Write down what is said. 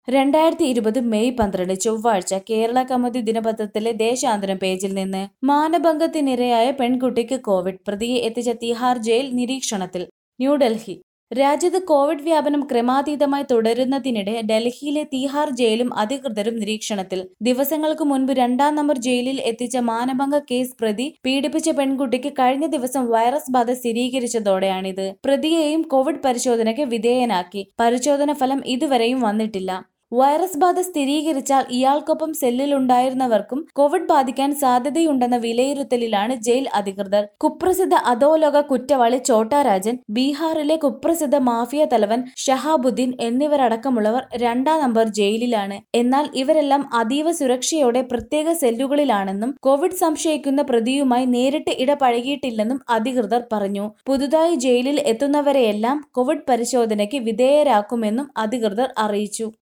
രണ്ടായിരത്തി ഇരുപത് മെയ് പന്ത്രണ്ട് ചൊവ്വാഴ്ച കേരള കൗമുദി ദിനപത്രത്തിലെ ദേശാന്തരം പേജിൽ നിന്ന് മാനഭംഗത്തിനിരയായ പെൺകുട്ടിക്ക് കോവിഡ് പ്രതിയെ എത്തിച്ച തിഹാർ ജയിൽ നിരീക്ഷണത്തിൽ ന്യൂഡൽഹി രാജ്യത്ത് കോവിഡ് വ്യാപനം ക്രമാതീതമായി തുടരുന്നതിനിടെ ഡൽഹിയിലെ തിഹാർ ജയിലും അധികൃതരും നിരീക്ഷണത്തിൽ ദിവസങ്ങൾക്ക് മുൻപ് രണ്ടാം നമ്പർ ജയിലിൽ എത്തിച്ച മാനഭംഗ കേസ് പ്രതി പീഡിപ്പിച്ച പെൺകുട്ടിക്ക് കഴിഞ്ഞ ദിവസം വൈറസ് ബാധ സ്ഥിരീകരിച്ചതോടെയാണിത് പ്രതിയെയും കോവിഡ് പരിശോധനയ്ക്ക് വിധേയനാക്കി പരിശോധന ഫലം ഇതുവരെയും വന്നിട്ടില്ല വൈറസ് ബാധ സ്ഥിരീകരിച്ചാൽ ഇയാൾക്കൊപ്പം സെല്ലിലുണ്ടായിരുന്നവർക്കും കോവിഡ് ബാധിക്കാൻ സാധ്യതയുണ്ടെന്ന വിലയിരുത്തലിലാണ് ജയിൽ അധികൃതർ കുപ്രസിദ്ധ അധോലോക കുറ്റവാളി ചോട്ടാരാജൻ ബീഹാറിലെ കുപ്രസിദ്ധ മാഫിയ തലവൻ ഷഹാബുദ്ദീൻ എന്നിവരടക്കമുള്ളവർ രണ്ടാം നമ്പർ ജയിലിലാണ് എന്നാൽ ഇവരെല്ലാം അതീവ സുരക്ഷയോടെ പ്രത്യേക സെല്ലുകളിലാണെന്നും കോവിഡ് സംശയിക്കുന്ന പ്രതിയുമായി നേരിട്ട് ഇടപഴകിയിട്ടില്ലെന്നും അധികൃതർ പറഞ്ഞു പുതുതായി ജയിലിൽ എത്തുന്നവരെയെല്ലാം കോവിഡ് പരിശോധനയ്ക്ക് വിധേയരാക്കുമെന്നും അധികൃതർ അറിയിച്ചു